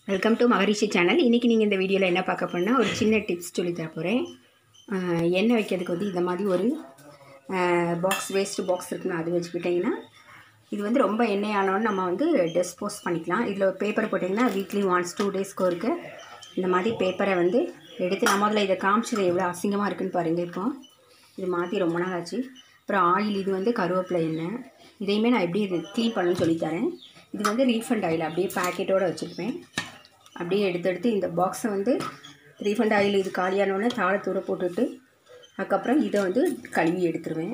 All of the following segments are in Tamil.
வெல்கம் டு மகரிஷி சேனல் இன்றைக்கி நீங்கள் இந்த வீடியோவில் என்ன பார்க்க போனால் ஒரு சின்ன டிப்ஸ் சொல்லி தர போகிறேன் எண்ணெய் வைக்கிறதுக்கு வந்து இந்த மாதிரி ஒரு பாக்ஸ் வேஸ்ட்டு பாக்ஸ் இருக்குன்னு அது வச்சுக்கிட்டிங்கன்னா இது வந்து ரொம்ப எண்ணெய் ஆனோன்னு நம்ம வந்து டிஸ்போஸ் பண்ணிக்கலாம் இதில் பேப்பர் போட்டிங்கன்னா வீக்லி ஒன்ஸ் டூ டேஸ்க்கு ஒருக்க இந்த மாதிரி பேப்பரை வந்து எடுத்து நான் முதல்ல இதை காமிச்சது எவ்வளோ அசிங்கமாக இருக்குன்னு பாருங்கள் இப்போ இது மாற்றி ரொம்ப நாள் ஆச்சு அப்புறம் ஆயில் இது வந்து கருவேப்பிலை எண்ணெய் இதையுமே நான் எப்படி இது க்ளீன் பண்ணணும்னு சொல்லித்தரேன் இது வந்து ரீஃபண்ட் ஆயில் அப்படியே பேக்கெட்டோடு வச்சுருப்பேன் அப்படியே எடுத்து எடுத்து இந்த பாக்ஸை வந்து ரீஃபண்ட் ஆயில் இது காலியானோடனே தாளை தூர போட்டுட்டு அதுக்கப்புறம் இதை வந்து கழுவி எடுத்துருவேன்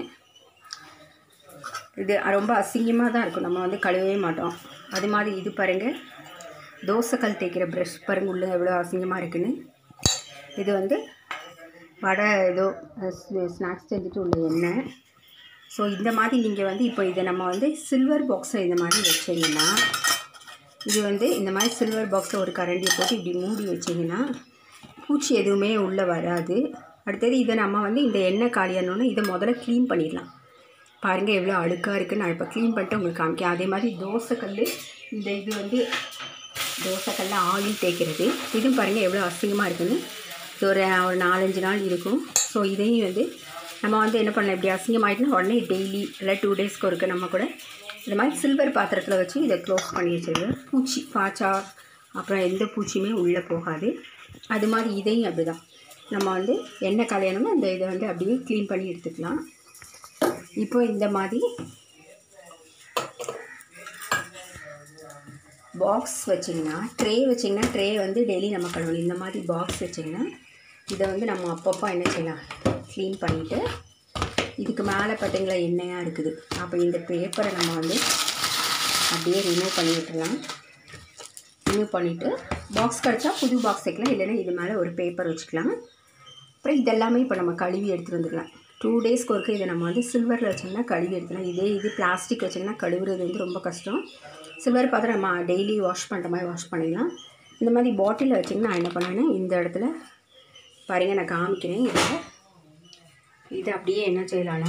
இது ரொம்ப அசிங்கமாக தான் இருக்கும் நம்ம வந்து கழுவவே மாட்டோம் அது மாதிரி இது பாருங்கள் தோசைக்கல் தேய்க்கிற ப்ரஷ் பாருங்க உள்ள எவ்வளோ அசிங்கமாக இருக்குன்னு இது வந்து வடை ஏதோ ஸ்நாக்ஸ் செஞ்சுட்டு உள்ள எண்ணெய் ஸோ இந்த மாதிரி நீங்கள் வந்து இப்போ இதை நம்ம வந்து சில்வர் பாக்ஸில் இந்த மாதிரி வச்சிங்கன்னா இது வந்து இந்த மாதிரி சில்வர் பாக்ஸில் ஒரு கரண்டியை போட்டு இப்படி மூடி வச்சிங்கன்னா பூச்சி எதுவுமே உள்ளே வராது அடுத்தது இதை நம்ம வந்து இந்த எண்ணெய் காலியானோன்னு இதை முதல்ல க்ளீன் பண்ணிடலாம் பாருங்கள் எவ்வளோ அழுக்காக இருக்குன்னு நான் இப்போ க்ளீன் பண்ணிட்டு உங்களுக்கு காமிக்கேன் அதே மாதிரி தோசைக்கல் இந்த இது வந்து தோசைக்கல்ல ஆயில் தேய்க்கிறது இதுவும் பாருங்கள் எவ்வளோ அசிங்கமாக இருக்குன்னு இது ஒரு ஒரு நாலஞ்சு நாள் இருக்கும் ஸோ இதையும் வந்து நம்ம வந்து என்ன பண்ணலாம் இப்படி அசிங்கமாயிட்டுனா உடனே டெய்லி இல்லை டூ டேஸ்க்கு ஒருக்க நம்ம கூட இந்த மாதிரி சில்வர் பாத்திரத்தில் வச்சு இதை க்ளோஸ் பண்ணி வச்சிருக்கேன் பூச்சி பாச்சா அப்புறம் எந்த பூச்சியுமே உள்ளே போகாது அது மாதிரி இதையும் அப்படி தான் நம்ம வந்து எண்ணெய் கலையணும்னா அந்த இதை வந்து அப்படியே க்ளீன் பண்ணி எடுத்துக்கலாம் இப்போ இந்த மாதிரி பாக்ஸ் வச்சிங்கன்னா ட்ரே வச்சிங்கன்னா ட்ரே வந்து டெய்லி நம்ம கழுவணும் இந்த மாதிரி பாக்ஸ் வச்சிங்கன்னா இதை வந்து நம்ம அப்பப்போ என்ன செய்யலாம் க்ளீன் பண்ணிவிட்டு இதுக்கு மேலே பார்த்தீங்களா எண்ணெயாக இருக்குது அப்போ இந்த பேப்பரை நம்ம வந்து அப்படியே ரிமூவ் பண்ணி விட்டுலாம் ரிமூவ் பண்ணிவிட்டு பாக்ஸ் கிடச்சா புது பாக்ஸ் வைக்கலாம் இல்லைன்னா இது மேலே ஒரு பேப்பர் வச்சுக்கலாம் அப்புறம் இதெல்லாமே இப்போ நம்ம கழுவி எடுத்துகிட்டு வந்துக்கலாம் டூ டேஸ்க்கு ஒருக்க இதை நம்ம வந்து சில்வரில் வச்சிங்கன்னா கழுவி எடுத்துக்கலாம் இதே இது பிளாஸ்டிக் வச்சிங்கன்னா கழுவுறது வந்து ரொம்ப கஷ்டம் சில்வர் பாத்திரம் நம்ம டெய்லி வாஷ் பண்ணுற மாதிரி வாஷ் பண்ணிடலாம் இந்த மாதிரி பாட்டிலில் வச்சிங்கன்னா நான் என்ன பண்ணுவேன்னா இந்த இடத்துல பாருங்கள் நான் காமிக்கிறேன் இதில் இது அப்படியே என்ன செய்யலான்னா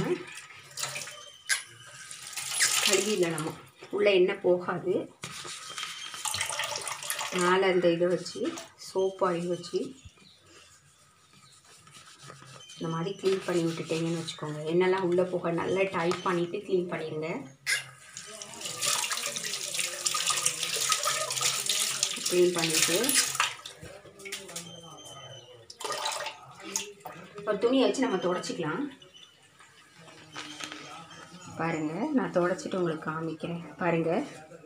கழுவியில் நம்ம உள்ளே எண்ணெய் போகாது மேலே அந்த இதை வச்சு சோப் ஆயில் வச்சு இந்த மாதிரி க்ளீன் பண்ணி விட்டுட்டீங்கன்னு வச்சுக்கோங்க எண்ணெய்லாம் உள்ளே போக நல்லா டைட் பண்ணிவிட்டு க்ளீன் பண்ணிடுங்க க்ளீன் பண்ணிவிட்டு ஒரு துணியை வச்சு நம்ம தொடச்சிக்கலாம் பாருங்கள் நான் தொடச்சிட்டு உங்களுக்கு காமிக்கிறேன் பாருங்கள்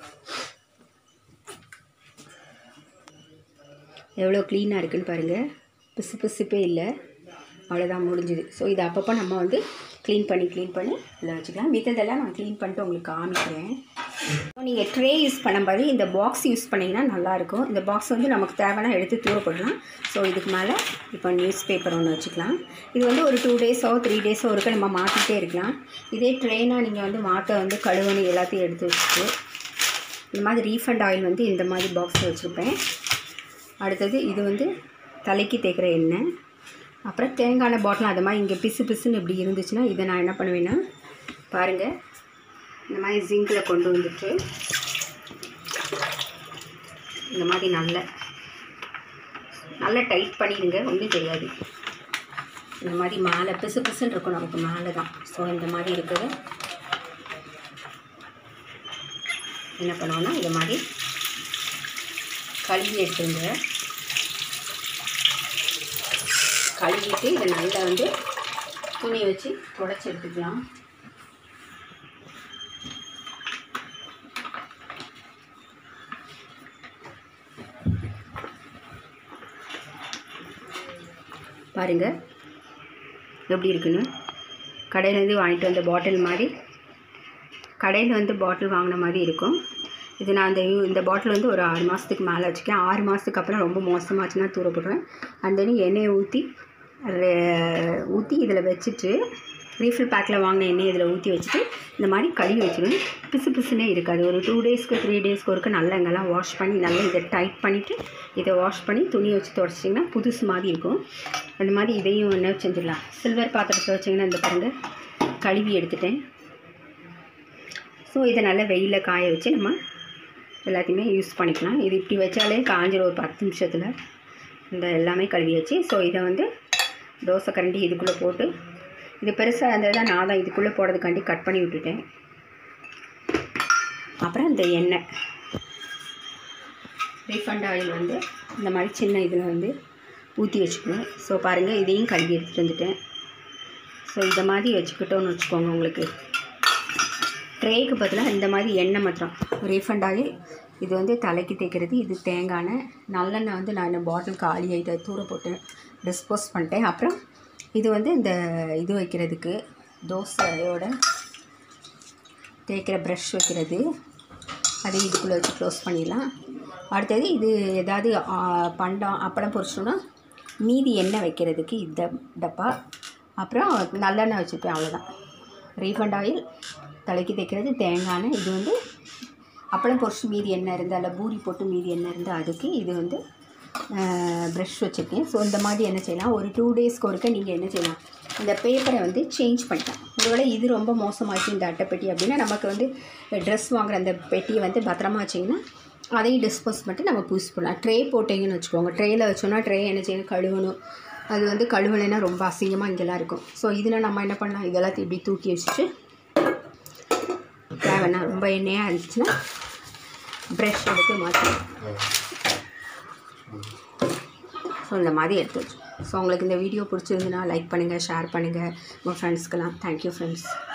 எவ்வளோ க்ளீனாக இருக்குன்னு பாருங்கள் பிசு பிசுப்பே இல்லை அவ்வளோதான் முடிஞ்சுது ஸோ இது அப்பப்போ நம்ம வந்து க்ளீன் பண்ணி க்ளீன் பண்ணி இதில் வச்சுக்கலாம் மித்ததெல்லாம் நான் க்ளீன் பண்ணிட்டு உங்களுக்கு காமிக்கிறேன் நீங்கள் ட்ரே யூஸ் பண்ணும்போது இந்த பாக்ஸ் யூஸ் பண்ணிங்கன்னா நல்லாயிருக்கும் இந்த பாக்ஸ் வந்து நமக்கு தேவைன்னா எடுத்து தூரப்படலாம் ஸோ இதுக்கு மேலே இப்போ நியூஸ் பேப்பர் ஒன்று வச்சுக்கலாம் இது வந்து ஒரு டூ டேஸோ த்ரீ டேஸோ ஒருக்க நம்ம மாற்றிட்டே இருக்கலாம் இதே ட்ரெயினாக நீங்கள் வந்து மாட்டை வந்து கழுவணி எல்லாத்தையும் எடுத்து வச்சுட்டு இந்த மாதிரி ரீஃபண்ட் ஆயில் வந்து இந்த மாதிரி பாக்ஸில் வச்சுருப்பேன் அடுத்தது இது வந்து தலைக்கு தேய்க்கிற எண்ணெய் அப்புறம் தேங்காய் பாட்டில் அது மாதிரி இங்கே பிசு பிசுன்னு இப்படி இருந்துச்சுன்னா இதை நான் என்ன பண்ணுவேன்னா பாருங்கள் இந்த மாதிரி ஜிங்கில் கொண்டு வந்துட்டு இந்த மாதிரி நல்ல நல்லா டைட் பண்ணிடுங்க ஒன்றும் தெரியாது இந்த மாதிரி மேலே பிசு பிசுன்னு இருக்கும் நமக்கு மேலே தான் ஸோ இந்த மாதிரி இருக்குது என்ன பண்ணுவோன்னா இந்த மாதிரி கழுவி எடுத்துங்க கழுவிட்டு இதை நல்லா வந்து துணி வச்சு தொடச்சி எடுத்துக்கலாம் பாருங்கள் எப்படி இருக்குன்னு கடையிலேருந்து வாங்கிட்டு வந்த பாட்டில் மாதிரி கடையில் வந்து பாட்டில் வாங்கின மாதிரி இருக்கும் இது நான் அந்த இந்த பாட்டில் வந்து ஒரு ஆறு மாதத்துக்கு மேலே வச்சுக்கேன் ஆறு மாதத்துக்கு அப்புறம் ரொம்ப மோசமாச்சுன்னா தூர போட்டுருவேன் அந்த எண்ணெயை ஊற்றி ஊற்றி இதில் வச்சுட்டு ரீஃபில் பேக்கில் வாங்கின எண்ணெய் இதில் ஊற்றி வச்சுட்டு இந்த மாதிரி கழுவி வச்சுருவேன் பிசு பிசுனே இருக்காது ஒரு டூ டேஸ்க்கு த்ரீ டேஸ்க்கு ஒருக்க நல்லா இங்கெல்லாம் வாஷ் பண்ணி நல்லா இதை டைட் பண்ணிவிட்டு இதை வாஷ் பண்ணி துணி வச்சு தொடச்சிட்டிங்கன்னா புதுசு மாதிரி இருக்கும் அந்த மாதிரி இதையும் என்ன செஞ்சிடலாம் சில்வர் பாத்திரத்தில் வச்சிங்கன்னா இந்த பாருங்கள் கழுவி எடுத்துட்டேன் ஸோ இதை நல்லா வெயிலில் காய வச்சு நம்ம எல்லாத்தையுமே யூஸ் பண்ணிக்கலாம் இது இப்படி வச்சாலே காஞ்சிரும் ஒரு பத்து நிமிஷத்தில் இந்த எல்லாமே கழுவியாச்சு ஸோ இதை வந்து தோசை கரண்டி இதுக்குள்ளே போட்டு இது பெருசாக இருந்தது தான் நான் தான் இதுக்குள்ளே போடுறதுக்காண்டி கட் பண்ணி விட்டுட்டேன் அப்புறம் இந்த எண்ணெய் ரீஃபண்ட் ஆயில் வந்து இந்த மாதிரி சின்ன இதில் வந்து ஊற்றி வச்சுக்கணும் ஸோ பாருங்கள் இதையும் கழுவி எடுத்துகிட்டு வந்துட்டேன் ஸோ இதை மாதிரி வச்சுக்கிட்டோன்னு வச்சுக்கோங்க உங்களுக்கு ட்ரேக்கு பதிலாக இந்த மாதிரி எண்ணெய் மாத்திரம் ரீஃபண்ட் ஆயில் இது வந்து தலைக்கு தேய்க்கிறது இது தேங்காய் எண்ணெய் நல்லெண்ணெய் வந்து நான் பாட்டில் காலி ஆகிட்டு தூர போட்டு டிஸ்போஸ் பண்ணிட்டேன் அப்புறம் இது வந்து இந்த இது வைக்கிறதுக்கு தோசையோட தேய்க்கிற ப்ரஷ் வைக்கிறது அதை இதுக்குள்ளே வச்சு க்ளோஸ் பண்ணிடலாம் அடுத்தது இது ஏதாவது ஆ, பண்டம் அப்பளம் பொரிச்சோன்னா மீதி எண்ணெய் வைக்கிறதுக்கு இந்த டப்பா அப்புறம் நல்லெண்ணெய் வச்சுருப்பேன் அவ்வளோதான் ரீஃபண்ட் ஆயில் தலைக்கு தைக்கிறது தேங்காய் எண்ணெய் இது வந்து அப்பளம் பொரிச்சு மீதி எண்ணெய் இருந்தால் இல்லை பூரி போட்டு மீதி எண்ணெய் இருந்தால் அதுக்கு இது வந்து ப்ரஷ் வச்சுருக்கேன் ஸோ இந்த மாதிரி என்ன செய்யலாம் ஒரு டூ டேஸ்க்கு ஒருக்க நீங்கள் என்ன செய்யலாம் இந்த பேப்பரை வந்து சேஞ்ச் பண்ணிக்கலாம் ஒருவேளை இது ரொம்ப மோசமாச்சு இந்த அட்டைப்பெட்டி அப்படின்னா நமக்கு வந்து ட்ரெஸ் வாங்குற அந்த பெட்டியை வந்து பத்திரமா வச்சிங்கன்னா அதையும் டிஸ்போஸ் பண்ணிட்டு நம்ம யூஸ் பண்ணலாம் ட்ரே போட்டிங்கன்னு வச்சுக்கோங்க ட்ரேயில் வச்சோன்னா ட்ரே என்ன செய்யணும் கழுவணும் அது வந்து கழுவலைன்னா ரொம்ப அசிங்கமாக இங்கெல்லாம் இருக்கும் ஸோ இதில் நம்ம என்ன பண்ணலாம் இதெல்லாத்தையும் இப்படி தூக்கி வச்சுட்டு தேவைன்னா ரொம்ப எண்ணெயாக இருந்துச்சுன்னா ப்ரஷ் எடுத்து மாற்றலாம் ஸோ இந்த மாதிரி எடுத்து வச்சு ஸோ உங்களுக்கு இந்த வீடியோ பிடிச்சிருந்துன்னா லைக் பண்ணுங்கள் ஷேர் பண்ணுங்கள் உங்கள் ஃப்ரெண்ட்ஸ்க்கெல்லாம் தேங்க்யூ ஃப்ரெண்ட்ஸ்